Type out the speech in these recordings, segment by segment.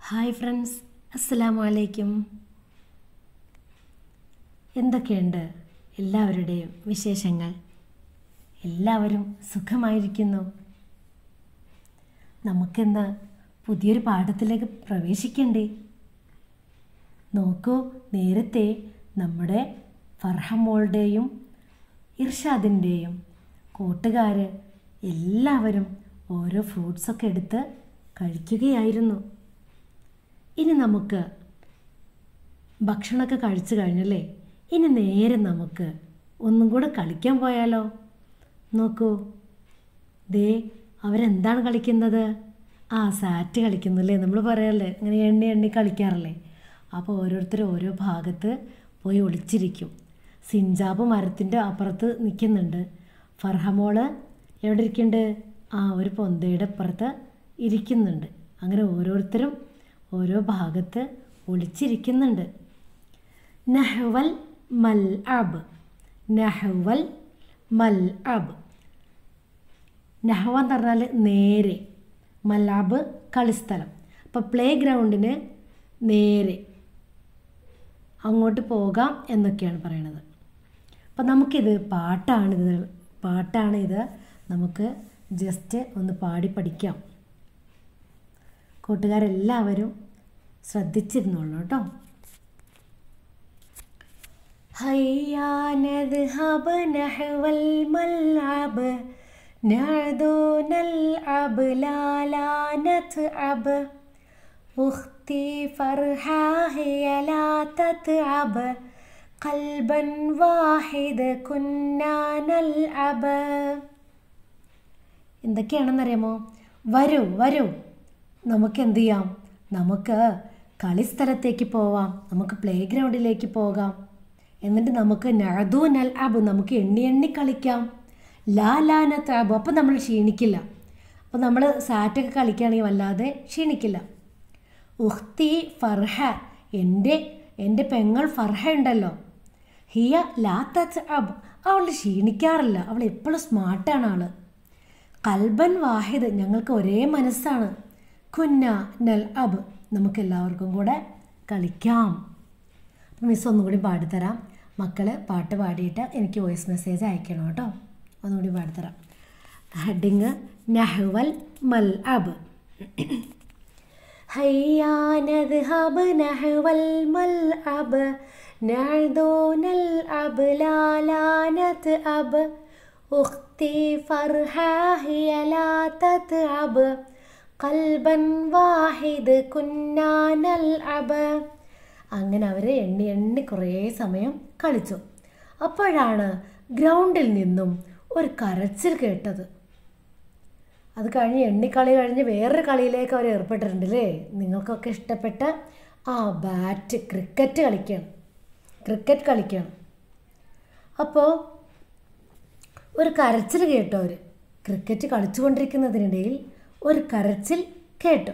hi friends അസ്സലാമു അലൈക്കും എന്തൊക്കെയുണ്ട് എല്ലാവരുടെയും വിശേഷങ്ങൾ എല്ലാവരും സുഖമായിരിക്കുന്നു നമുക്കിന്ന് പുതിയൊരു പാഠത്തിലേക്ക് പ്രവേശിക്കണ്ടേ നോക്കൂ നേരത്തെ നമ്മുടെ ഫർഹമോളുടെയും ഇർഷാദിൻ്റെയും കൂട്ടുകാർ എല്ലാവരും ഓരോ ഫ്രൂട്ട്സൊക്കെ എടുത്ത് കഴിക്കുകയായിരുന്നു ഇനി നമുക്ക് ഭക്ഷണമൊക്കെ കഴിച്ചു കഴിഞ്ഞല്ലേ ഇനി നേരെ നമുക്ക് ഒന്നും കൂടെ കളിക്കാൻ പോയാലോ നോക്കൂ ദേ അവരെന്താണ് കളിക്കുന്നത് ആ സാറ്റ് കളിക്കുന്നല്ലേ നമ്മൾ പറയല്ലേ ഇങ്ങനെ എണ്ണി എണ്ണി കളിക്കാറില്ലേ അപ്പോൾ ഓരോരുത്തർ ഓരോ ഭാഗത്ത് പോയി ഒളിച്ചിരിക്കും സിഞ്ചാബ് മരത്തിൻ്റെ അപ്പുറത്ത് നിൽക്കുന്നുണ്ട് ഫർഹമോള് എവിടെ ഇരിക്കുന്നുണ്ട് ആ ഒരു പൊന്തയുടെ അപ്പുറത്ത് ഇരിക്കുന്നുണ്ട് അങ്ങനെ ഓരോരുത്തരും ഓരോ ഭാഗത്ത് ഒളിച്ചിരിക്കുന്നുണ്ട് നഹ്വൽ മൽ അബ് നഹ്വൽ മൽ അബ് നഹ്വ എന്ന് പറഞ്ഞാൽ നേരെ മലാബ് കളിസ്ഥലം അപ്പോൾ പ്ലേ ഗ്രൗണ്ടിന് നേരെ അങ്ങോട്ട് പോകാം എന്നൊക്കെയാണ് പറയണത് അപ്പം നമുക്കിത് പാട്ടാണിത് പാട്ടാണിത് നമുക്ക് ജസ്റ്റ് ഒന്ന് പാടി പഠിക്കാം കൂട്ടുകാരെല്ലാവരും ശ്രദ്ധിച്ചിരുന്നോളൂ കേട്ടോ هيا نذهب نحو الملعب نعدو نلعب لا لا نتعب أختي فرحة هي لا تتعب قلبا واحد كنا نلعب എന്തൊക്കെയാണെന്നറിയാമോ വരൂ വരൂ നമുക്ക് എന്ത് ചെയ്യാം നമുക്ക് കളിസ്ഥലത്തേക്ക് പോവാം നമുക്ക് പ്ലേ ഗ്രൗണ്ടിലേക്ക് പോകാം എന്നിട്ട് നമുക്ക് നഴതു നൽ അബ് നമുക്ക് എണ്ണി എണ്ണി കളിക്കാം ലാ ലാന താബ് അപ്പം നമ്മൾ ക്ഷീണിക്കില്ല അപ്പം നമ്മൾ സാറ്റൊക്കെ കളിക്കുകയാണെങ്കിൽ വല്ലാതെ ക്ഷീണിക്കില്ല ഉഹ്തി ഫർഹ എൻ്റെ എൻ്റെ പെങ്ങൾ ഫർഹ ഉണ്ടല്ലോ ഹിയ ലാ തച്ച് അബ് അവൾ ക്ഷീണിക്കാറില്ല അവൾ എപ്പോഴും സ്മാർട്ടാണ് ആൾ കൽബൻ വാഹിദ് ഞങ്ങൾക്ക് ഒരേ മനസ്സാണ് കുന്ന നൽ അബ് നമുക്ക് എല്ലാവർക്കും കൂടെ കളിക്കാം അപ്പം മിസ് ഒന്നും കൂടി പാടിത്തരാം മക്കൾ പാട്ട് പാടിയിട്ട് എനിക്ക് വോയിസ് മെസ്സേജ് അയക്കണം കേട്ടോ ഒന്നുകൂടി പാടിത്തരാം ഹെഡിങ് നഹ്വൽ മൽ അബ് هيا نذهب نحو الملعب نعدو نلعب لا لا نتعب أختي فرحة هي لا تتعب قلبا واحد كنا نلعب അങ്ങനെ അവർ എണ്ണി എണ്ണി കുറേ സമയം കളിച്ചു അപ്പോഴാണ് ഗ്രൗണ്ടിൽ നിന്നും ഒരു കരച്ചിൽ കേട്ടത് അത് കഴിഞ്ഞ് എണ്ണിക്കളി കഴിഞ്ഞ് വേറൊരു കളിയിലേക്ക് അവർ ഏർപ്പെട്ടിട്ടുണ്ട് അല്ലേ നിങ്ങൾക്കൊക്കെ ഇഷ്ടപ്പെട്ട ആ ബാറ്റ് ക്രിക്കറ്റ് കളിക്കുകയാണ് ക്രിക്കറ്റ് കളിക്കുകയാണ് അപ്പോൾ ഒരു കരച്ചിൽ കേട്ടു അവർ ക്രിക്കറ്റ് കളിച്ചുകൊണ്ടിരിക്കുന്നതിനിടയിൽ ഒരു കരച്ചിൽ കേട്ടു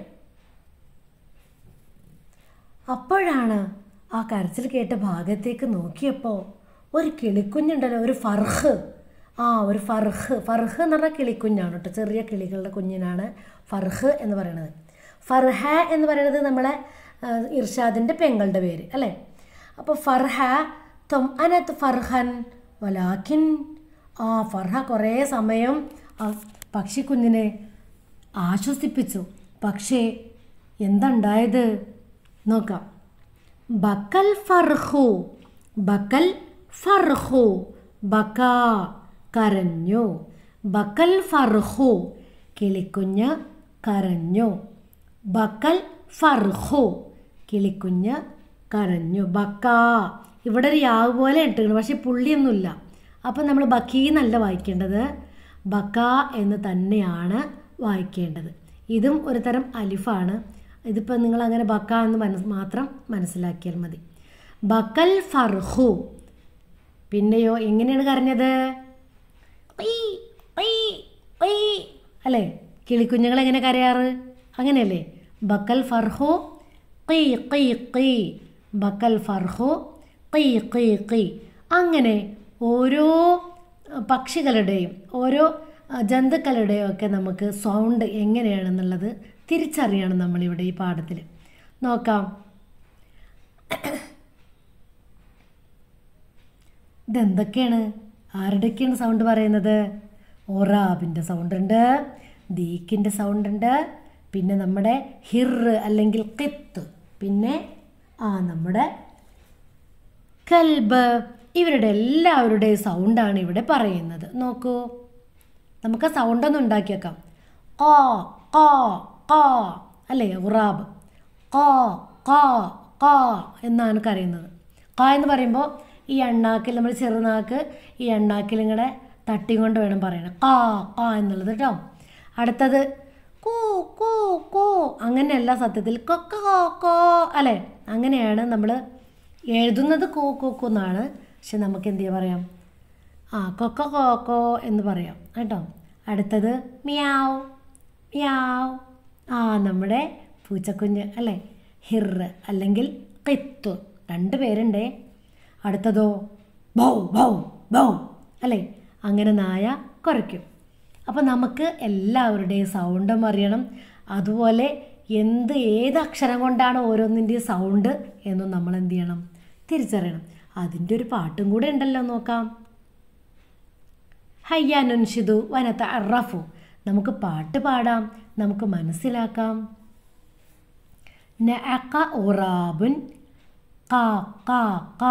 അപ്പോഴാണ് ആ കരച്ചിൽ കേട്ട ഭാഗത്തേക്ക് നോക്കിയപ്പോൾ ഒരു കിളിക്കുഞ്ഞുണ്ടല്ലോ ഒരു ഫർഹ് ആ ഒരു ഫർഹ് ഫർഹ് എന്ന് പറഞ്ഞാൽ കിളിക്കുഞ്ഞാണ് കേട്ടോ ചെറിയ കിളികളുടെ കുഞ്ഞിനാണ് ഫർഹ് എന്ന് പറയുന്നത് ഫർഹ എന്ന് പറയുന്നത് നമ്മളെ ഇർഷാദിൻ്റെ പെങ്ങളുടെ പേര് അല്ലേ അപ്പോൾ ഫർഹ തൊം അനത്ത് ഫർഹൻ വലാഖിൻ ആ ഫർഹ കുറേ സമയം ആ പക്ഷിക്കുഞ്ഞിനെ ആശ്വസിപ്പിച്ചു പക്ഷേ എന്തുണ്ടായത് നോക്കാം ബക്കൽ ഫർഹു ബക്കൽ ഫർഹു ബക്ക കരഞ്ഞു ബക്കൽ ഫർഹു കിളിക്കുഞ്ഞ് കരഞ്ഞു ബക്കൽ ഫർഹു കിളിക്കുഞ്ഞ് കരഞ്ഞു ബക്ക ഇവിടെ ഒരു യാവ് പോലെ ഇട്ടിട്ടുണ്ട് പക്ഷെ പുള്ളിയൊന്നുമില്ല അപ്പം നമ്മൾ ബക്കീ എന്നല്ല വായിക്കേണ്ടത് ബക്ക എന്ന് തന്നെയാണ് വായിക്കേണ്ടത് ഇതും ഒരു തരം അലിഫാണ് ഇതിപ്പോൾ നിങ്ങൾ അങ്ങനെ ബക്ക എന്ന് മനസ് മാത്രം മനസ്സിലാക്കിയാൽ മതി ബക്കൽ ഫർഹു പിന്നെയോ എങ്ങനെയാണ് കരഞ്ഞത് അല്ലേ കിളിക്കുഞ്ഞുങ്ങൾ എങ്ങനെ കരയാറ് അങ്ങനെയല്ലേ ബക്കൽ ഫർഹു കൈ കൈ കൈ ബക്കൽ ഫർഹു കൈ കൈ കൈ അങ്ങനെ ഓരോ പക്ഷികളുടെയും ഓരോ ജന്തുക്കളുടെയും ഒക്കെ നമുക്ക് സൗണ്ട് എങ്ങനെയാണെന്നുള്ളത് തിരിച്ചറിയണം നമ്മളിവിടെ ഈ പാഠത്തിൽ നോക്കാം ഇതെന്തൊക്കെയാണ് ആരുടെയൊക്കെയാണ് സൗണ്ട് പറയുന്നത് ഒറാബിൻ്റെ സൗണ്ട് ഉണ്ട് ദീക്കിൻ്റെ സൗണ്ട് ഉണ്ട് പിന്നെ നമ്മുടെ ഹിർ അല്ലെങ്കിൽ കിത്ത് പിന്നെ ആ നമ്മുടെ കൽബ് ഇവരുടെ എല്ലാവരുടെയും സൗണ്ടാണ് ഇവിടെ പറയുന്നത് നോക്കൂ നമുക്ക് സൗണ്ട് ഒന്ന് ഉണ്ടാക്കി വെക്കാം കോ കോ കോ അല്ലേ ഉറാബ് കോ കോ കോ എന്നാണ് കരയുന്നത് കോ എന്ന് പറയുമ്പോൾ ഈ എണ്ണാക്കിൽ നമ്മൾ ചെറുനാക്ക് ഈ എണ്ണാക്കിൽ ഇങ്ങനെ തട്ടിയും കൊണ്ട് വേണം പറയണം കാ കാ എന്നുള്ളത് കേട്ടോ അടുത്തത് കൂ കൂ കൂ അങ്ങനെയല്ല സത്യത്തിൽ കൊക്ക കോ കോ അല്ലേ അങ്ങനെയാണ് നമ്മൾ എഴുതുന്നത് കൂ കൂ കൂ എന്നാണ് പക്ഷെ നമുക്ക് എന്ത് ചെയ്യാൻ പറയാം ആ കൊക്ക കോക്കോ എന്ന് പറയാം കേട്ടോ അടുത്തത് മിയാവ് മിയാവ് ആ നമ്മുടെ പൂച്ചക്കുഞ്ഞ് അല്ലേ ഹിർ അല്ലെങ്കിൽ കിത്തു രണ്ട് പേരുണ്ടേ അടുത്തതോ ബൗ ബൗ ബൗ അല്ലേ അങ്ങനെ നായ കുറയ്ക്കും അപ്പോൾ നമുക്ക് എല്ലാവരുടെയും സൗണ്ടും അറിയണം അതുപോലെ എന്ത് ഏത് അക്ഷരം കൊണ്ടാണ് ഓരോന്നിൻ്റെയും സൗണ്ട് എന്നും നമ്മൾ എന്ത് ചെയ്യണം തിരിച്ചറിയണം അതിൻ്റെ ഒരു പാട്ടും കൂടെ ഉണ്ടല്ലോ നോക്കാം ഹയ്യാനുൻഷിദു വനത്ത അറഫു നമുക്ക് പാട്ട് പാടാം നമുക്ക് മനസ്സിലാക്കാം നഅക ഉറാബുൻ കാ കാ കാ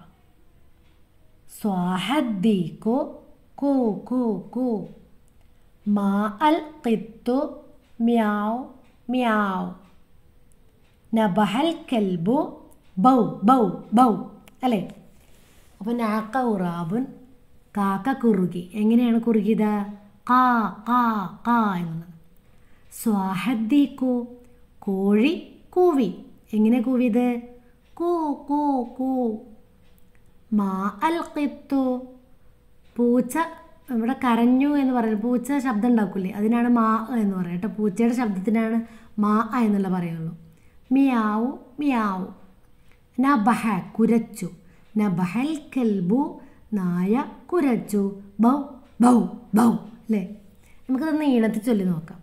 സ്വാഹദ്ദീകു കൂ കൂ കൂ മാ അൽ ഖിത്തു മ്യാവ് മ്യാവ് നബഹൽ കൽബു ബൗ ബൗ ബൗ അല്ലേ അപ്പോൾ നാക്ക ഉറാബുൻ കാക്ക കുറുകി എങ്ങനെയാണ് കുറുകിയത് കാ കാ കാ എന്നുള്ളത് സ്വാഹദ്ദീക്കു കോഴി കൂവി എങ്ങനെ കൂവിയത് കൂ കൂ കൂ മാ അൽ ഖിത്തു പൂച്ച ഇവിടെ കരഞ്ഞു എന്ന് പറയുന്നത് പൂച്ച ശബ്ദം ഉണ്ടാക്കൂലേ അതിനാണ് മാ എന്ന് പറയുക കേട്ടോ പൂച്ചയുടെ ശബ്ദത്തിനാണ് മാ എന്നുള്ള പറയുള്ളൂ മിയാവു മിയാവു നബഹ കുരച്ചു നബഹൽ കൽബു നായ കുരച്ചു ബൗ ബൗ ബൗ അല്ലേ നമുക്കതൊന്ന് ഈണത്തിൽ ചൊല്ലി നോക്കാം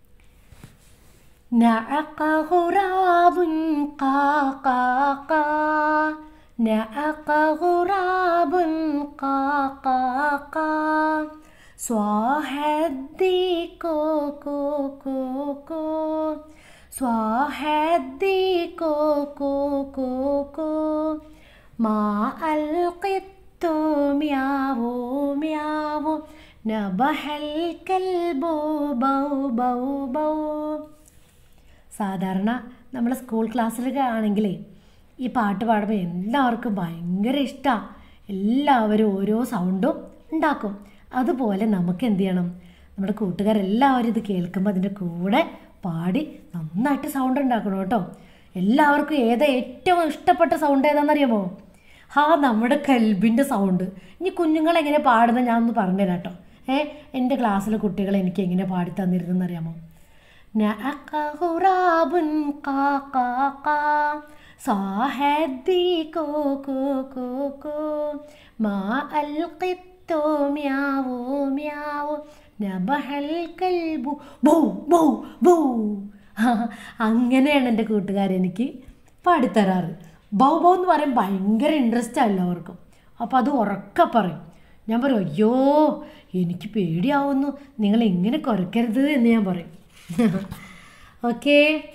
نعق غراب قا قا قا نعق غراب قا قا قا صاح الديك كو كو كو صاح الديك كو كو كو ما القط مياو مياو نبح الكلب بو بو بو സാധാരണ നമ്മൾ സ്കൂൾ ക്ലാസ്സിലൊക്കെ ആണെങ്കിലേ ഈ പാട്ട് പാടുമ്പോൾ എല്ലാവർക്കും ഭയങ്കര ഇഷ്ടമാണ് എല്ലാവരും ഓരോ സൗണ്ടും ഉണ്ടാക്കും അതുപോലെ നമുക്ക് എന്ത് ചെയ്യണം നമ്മുടെ കൂട്ടുകാരെല്ലാവരും ഇത് കേൾക്കുമ്പോൾ അതിൻ്റെ കൂടെ പാടി നന്നായിട്ട് സൗണ്ട് ഉണ്ടാക്കണം കേട്ടോ എല്ലാവർക്കും ഏതാ ഏറ്റവും ഇഷ്ടപ്പെട്ട സൗണ്ട് ഏതാണെന്നറിയാമോ ആ നമ്മുടെ കൽബിൻ്റെ സൗണ്ട് ഇനി കുഞ്ഞുങ്ങൾ എങ്ങനെ പാടുന്നത് ഞാൻ ഒന്ന് പറഞ്ഞുതരാം കേട്ടോ ഏ എൻ്റെ ക്ലാസ്സിലെ കുട്ടികൾ എനിക്ക് എങ്ങനെ പാടി തന്നിരുന്നെന്ന് അറിയാമോ نأق غراب قا قا قا صاح الديك كو كو كو ما القط مياو مياو نبح الكلب ബൗ ബൗ ബൗ അങ്ങനെയാണ് എൻ്റെ കൂട്ടുകാരെനിക്ക് പാടിത്തരാറ് ബൗ ബൗ എന്ന് പറയും ഭയങ്കര ഇൻട്രസ്റ്റ് എല്ലാവർക്കും അപ്പോൾ അത് ഉറക്കെ പറയും ഞാൻ പറയും അയ്യോ എനിക്ക് പേടിയാവുന്നു നിങ്ങൾ ഇങ്ങനെ കുറയ്ക്കരുത് എന്ന് ഞാൻ പറയും ഓക്കേ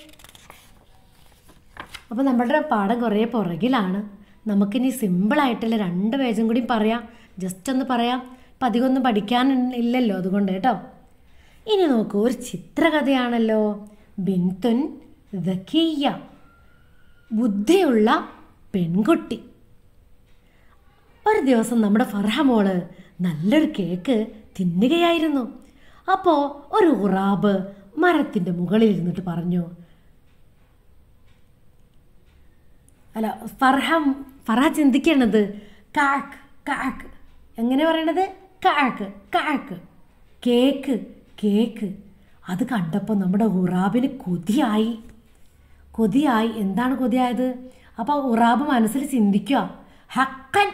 അപ്പോൾ നമ്മുടെ പാഠം കുറേ പുറകിലാണ് നമുക്കിനി സിമ്പിളായിട്ടുള്ള രണ്ട് പേജും കൂടി പറയാം ജസ്റ്റ് ഒന്ന് പറയാം അപ്പം അധികമൊന്നും പഠിക്കാൻ ഇല്ലല്ലോ അതുകൊണ്ട് കേട്ടോ ഇനി നോക്കൂ ഒരു ചിത്രകഥയാണല്ലോ ബിൻതുൻ ദക്കിയ ബുദ്ധിയുള്ള പെൺകുട്ടി ഒരു ദിവസം നമ്മുടെ ഫർഹ മോള് നല്ലൊരു കേക്ക് തിന്നുകയായിരുന്നു അപ്പോൾ ഒരു ഉറാബ് മരത്തിൻ്റെ മുകളിൽ ഇരുന്നിട്ട് പറഞ്ഞു അല്ല ഫർഹ ഫർഹ ചിന്തിക്കണത് കാക്ക് കാക്ക് എങ്ങനെ പറയണത് കാക്ക് കാക്ക് കേക്ക് കേക്ക് അത് കണ്ടപ്പോൾ നമ്മുടെ ഉറാബിന് കൊതിയായി കൊതിയായി എന്താണ് കൊതിയായത് അപ്പോൾ ഉറാബ് മനസ്സിൽ ചിന്തിക്കുക ഹക്കൻ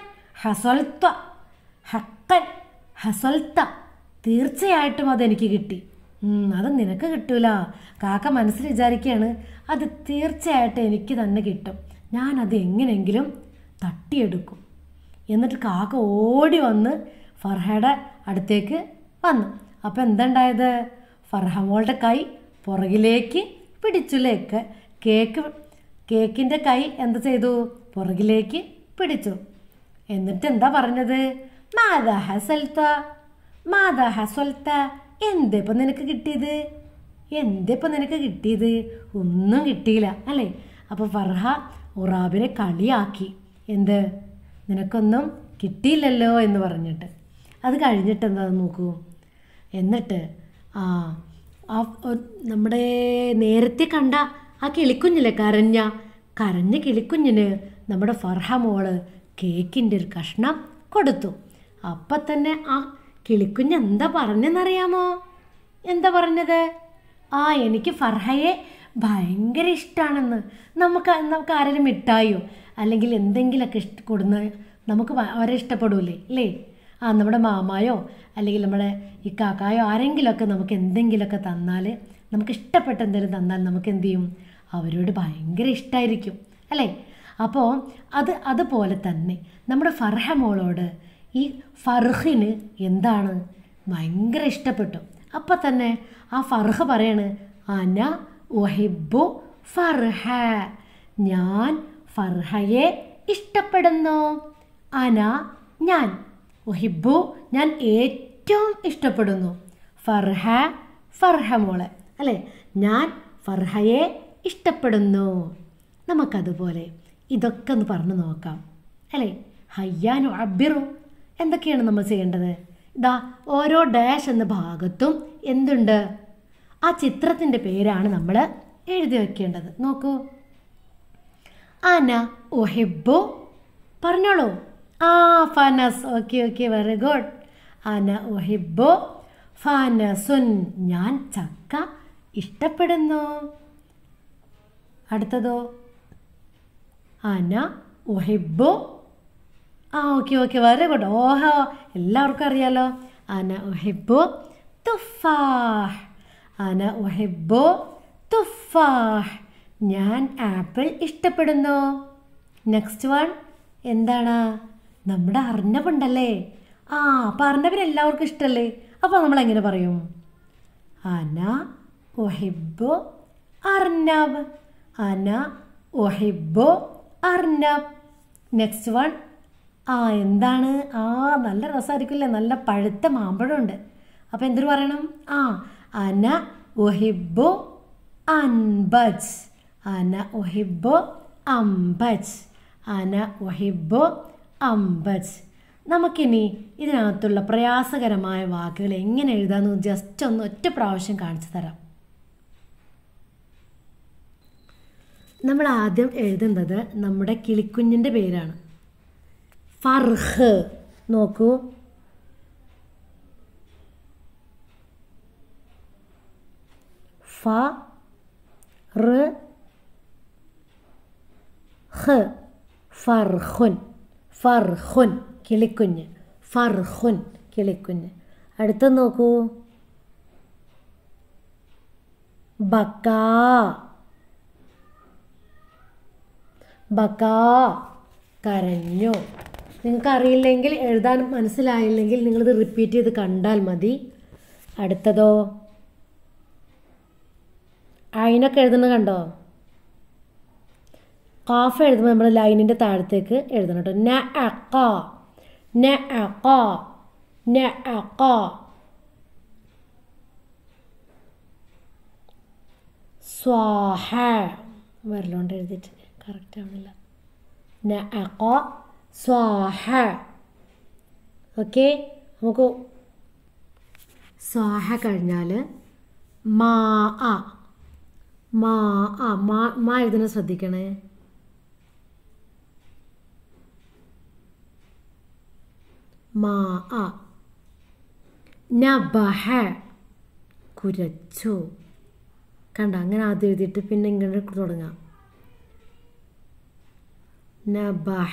ഹസൽത്ത ഹക്കൻ ഹസൽത്ത തീർച്ചയായിട്ടും അതെനിക്ക് കിട്ടി ഉം, അത് നിനക്ക് കിട്ടൂല കാക്ക മനസ്സിൽ വിചാരിക്കുകയാണ് അത് തീർച്ചയായിട്ടും എനിക്ക് തന്നെ കിട്ടും ഞാനത് എങ്ങനെയെങ്കിലും തട്ടിയെടുക്കും എന്നിട്ട് കാക്ക ഓടി വന്ന് ഫർഹയുടെ അടുത്തേക്ക് വന്നു അപ്പോൾ എന്തുണ്ടായത് ഫർഹ മോളുടെ കൈ പുറകിലേക്ക് പിടിച്ചുല്ലേ കേ- കേക്ക് കേക്കിൻ്റെ കൈ എന്ത് ചെയ്തു പുറകിലേക്ക് പിടിച്ചു എന്നിട്ട് എന്താ പറഞ്ഞത് മാതാ ഹസൽത്ത മാതാ ഹസൽത്ത എന്തിപ്പം നിനക്ക് കിട്ടിയത് എന്തിപ്പം നിനക്ക് കിട്ടിയത് ഒന്നും കിട്ടിയില്ല അല്ലേ അപ്പോൾ ഫർഹ ഉറാബിനെ കളിയാക്കി എന്ത് നിനക്കൊന്നും കിട്ടിയില്ലല്ലോ എന്ന് പറഞ്ഞിട്ട് അത് കഴിഞ്ഞിട്ട് എന്താ നോക്കൂ എന്നിട്ട് ആ ആ ഒ- നമ്മുടെ നേരത്തെ കണ്ട ആ കിളിക്കുഞ്ഞില്ലേ കരഞ്ഞ കരഞ്ഞ കിളിക്കുഞ്ഞിന് നമ്മുടെ ഫർഹ മോള് കേക്കിൻ്റെ ഒരു കഷ്ണം കൊടുത്തു അപ്പം തന്നെ ആ കിളിക്കുഞ്ഞ് എന്താ പറഞ്ഞെന്നറിയാമോ എന്താ പറഞ്ഞത് ആ എനിക്ക് ഫർഹയെ ഭയങ്കര ഇഷ്ടമാണെന്ന് നമുക്ക് നമുക്ക് ആരെങ്കിലും മിഠായിയോ അല്ലെങ്കിൽ എന്തെങ്കിലുമൊക്കെ ഇഷ്ട കൊടുന്ന് നമുക്ക് വ- അവരെ ഇഷ്ടപ്പെടൂലേ അല്ലേ ആ നമ്മുടെ മാമായോ അല്ലെങ്കിൽ നമ്മുടെ ഈ കാക്കായോ ആരെങ്കിലുമൊക്കെ നമുക്ക് എന്തെങ്കിലുമൊക്കെ തന്നാൽ നമുക്ക് ഇഷ്ടപ്പെട്ട എന്തെങ്കിലും തന്നാൽ നമുക്ക് എന്ത് ചെയ്യും അവരോട് ഭയങ്കര ഇഷ്ടമായിരിക്കും അല്ലേ അപ്പോൾ അത് അതുപോലെ തന്നെ നമ്മുടെ ഫർഹ മോളോട് ഈ ഫർഹിന് എന്താണ് ഭയങ്കര ഇഷ്ടപ്പെട്ടു അപ്പം തന്നെ ആ ഫർഹ പറയാണ് അന ഒഹിബു ഫർഹ ഞാൻ ഫർഹയെ ഇഷ്ടപ്പെടുന്നു അന ഞാൻ ഒഹിബു ഞാൻ ഏറ്റവും ഇഷ്ടപ്പെടുന്നു ഫർഹ ഫർഹ മോളെ അല്ലേ ഞാൻ ഫർഹയെ ഇഷ്ടപ്പെടുന്നു നമുക്കതുപോലെ ഇതൊക്കെ ഒന്ന് പറഞ്ഞു നോക്കാം അല്ലേ ഹയ്യാനു അബിറു എന്തൊക്കെയാണ് നമ്മൾ ചെയ്യേണ്ടത് ഇതാ ഓരോ ഡാഷ് എന്ന ഭാഗത്തും എന്തുണ്ട് ആ ചിത്രത്തിൻ്റെ പേരാണ് നമ്മൾ എഴുതി വെക്കേണ്ടത് നോക്കൂ അന ഒഹിബു പറഞ്ഞോളൂ ആ ഫനസ് ഓക്കെ ഓക്കെ വെരി ഗുഡ് അന ഒഹിബു ഫനസുൻ ഞാൻ ചക്ക ഇഷ്ടപ്പെടുന്നു അടുത്തതോ അന ഒഹിബു ആ ഓക്കെ ഓക്കെ വെരി ഗുഡ് ഓഹോ എല്ലാവർക്കും അറിയാലോ അന ഒഹിബു തുഫാഹ് അന ഒഹിബു തുഫാഹ് ഞാൻ ആപ്പിൾ ഇഷ്ടപ്പെടുന്നു നെക്സ്റ്റ് വൺ എന്താണ് നമ്മുടെ അർണബുണ്ടല്ലേ ആ അപ്പം അർണബിന് എല്ലാവർക്കും ഇഷ്ടമല്ലേ അപ്പോൾ നമ്മൾ എങ്ങനെ പറയും അന ഒഹിബു അർണബ് അന ഒഹിബു അർണബ് നെക്സ്റ്റ് വൺ ആ എന്താണ് ആ നല്ല രസമായിരിക്കില്ലേ നല്ല പഴുത്ത മാമ്പഴമുണ്ട് അപ്പോൾ എന്തൊരു പറയണം ആ അന ഒഹിബു അൻബജ് അന ഒഹിബു അംബജ് അന ഒഹിബു അംബജ് നമുക്കിനി ഇതിനകത്തുള്ള പ്രയാസകരമായ വാക്കുകൾ എങ്ങനെ എഴുതാമെന്ന് ജസ്റ്റ് ഒന്ന് ഒറ്റ പ്രാവശ്യം കാണിച്ചു തരാം നമ്മൾ ആദ്യം എഴുതുന്നത് നമ്മുടെ കിളിക്കുഞ്ഞിൻ്റെ പേരാണ് ഫർഹ് നോക്കൂ ഫ റ് ഹ് ഫർഹുൻ ഫർഹുൻ കിളിക്കുഞ്ഞ് ഫർഹുൻ കിളിക്കുഞ്ഞ് അടുത്ത നോക്കൂ ബക്കാ ബക്കാ കരഞ്ഞു നിങ്ങൾക്ക് അറിയില്ലെങ്കിൽ എഴുതാൻ മനസ്സിലായില്ലെങ്കിൽ നിങ്ങളിത് റിപ്പീറ്റ് ചെയ്ത് കണ്ടാൽ മതി അടുത്തതോ അയിനൊക്കെ എഴുതുന്നത് കണ്ടോ കാഫ് എഴുതുമ്പോൾ നമ്മൾ ലൈനിൻ്റെ താഴത്തേക്ക് എഴുതണം കേട്ടോ ന അക്ക ന അക്ക ന അക്ക സ്വാഹ വരലോണ്ട് എഴുതിയിട്ട് കറക്റ്റ് ആവണില്ല ന അക്ക സ്വാഹ ഓക്കെ നമുക്ക് സ്വാഹ കഴിഞ്ഞാൽ മാ ആ മാ ആ മാ മാ എഴുതുന്നത് ശ്രദ്ധിക്കണേ മാ ആ നബഹ കുരച്ചു കണ്ട അങ്ങനെ ആദ്യം എഴുതിയിട്ട് പിന്നെ ഇങ്ങനെ തുടങ്ങാം നബഹ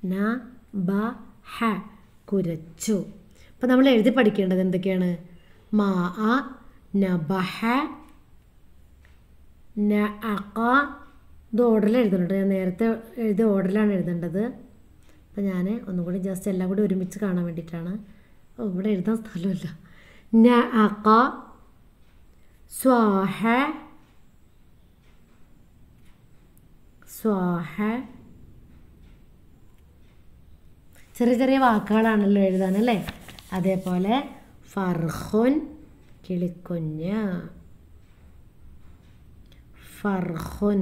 നബഹ കുരച്ചു അപ്പം നമ്മൾ എഴുതി പഠിക്കേണ്ടത് എന്തൊക്കെയാണ് മാ അ നബഹ നഅഖ ഇത് ഓർഡറിൽ എഴുതുന്നുണ്ട് ഞാൻ നേരത്തെ എഴുതിയ ഓർഡറിലാണ് എഴുതേണ്ടത് അപ്പം ഞാൻ ഒന്നും കൂടി ജസ്റ്റ് എല്ലാം കൂടി ഒരുമിച്ച് കാണാൻ വേണ്ടിയിട്ടാണ് ഓ ഇവിടെ എഴുതാൻ സ്ഥലമില്ല നഅഖ സ്വാഹ സ്വാഹ ചെറിയ ചെറിയ വാക്കുകളാണല്ലോ എഴുതാൻ അല്ലേ അതേപോലെ ഫർഹുൻ കിളിക്കുഞ്ഞ് ഫർഹുൻ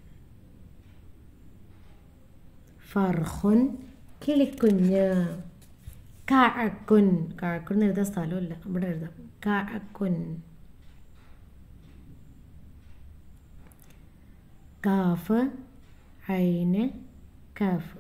ഫർഹുൻ കിളിക്കുഞ്ഞ് കഅക്കുൻ കഅക്കുൻ എന്ന് എഴുതാൻ സ്ഥലമില്ല ഇവിടെ എഴുതാം കഅക്കുൻ കാഫ് ഐന് കാഫ്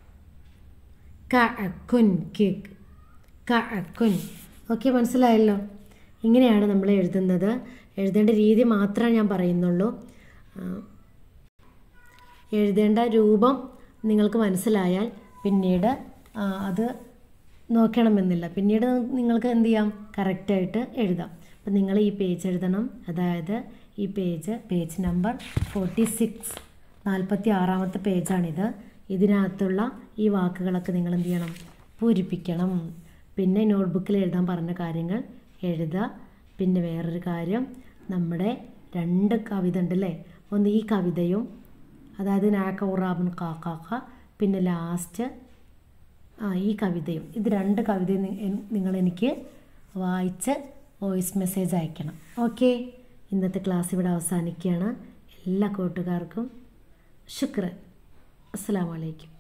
കഅക്കുൻ കേക്ക് കഅക്കുൻ ഓക്കെ മനസ്സിലായല്ലോ ഇങ്ങനെയാണ് നമ്മൾ എഴുതുന്നത് എഴുതേണ്ട രീതി മാത്രമേ ഞാൻ പറയുന്നുള്ളൂ ആ, എഴുതേണ്ട രൂപം നിങ്ങൾക്ക് മനസ്സിലായാൽ പിന്നീട് ആ, അത് നോക്കണമെന്നില്ല പിന്നീട് നിങ്ങൾക്ക് എന്ത് ചെയ്യാം കറക്റ്റായിട്ട് എഴുതാം അപ്പം നിങ്ങൾ ഈ പേജ് എഴുതണം അതായത് ഈ page page number forty six നാൽപ്പത്തി ആറാമത്തെ പേജാണിത് ഇതിനകത്തുള്ള ഈ വാക്കുകളൊക്കെ നിങ്ങൾ എന്ത് ചെയ്യണം പൂരിപ്പിക്കണം പിന്നെ നോട്ട്ബുക്കിൽ എഴുതാൻ പറഞ്ഞ കാര്യങ്ങൾ എഴുതുക പിന്നെ വേറൊരു കാര്യം നമ്മുടെ രണ്ട് കവിത ഉണ്ട് ഒന്ന് ഈ കവിതയും അതായത് നാക്ക ഉറാബുൻ കാക്കാക്ക പിന്നെ ലാസ്റ്റ് ആ ഈ കവിതയും ഇത് രണ്ട് കവിതയും നി- എൻ- നിങ്ങൾ എനിക്ക് വായിച്ച് വോയിസ് മെസ്സേജ് അയക്കണം ഓക്കെ ഇന്നത്തെ ക്ലാസ് ഇവിടെ അവസാനിക്കുകയാണ് എല്ലാ കൂട്ടുകാർക്കും ശുക്രൻ അസ്സാം വലൈക്കും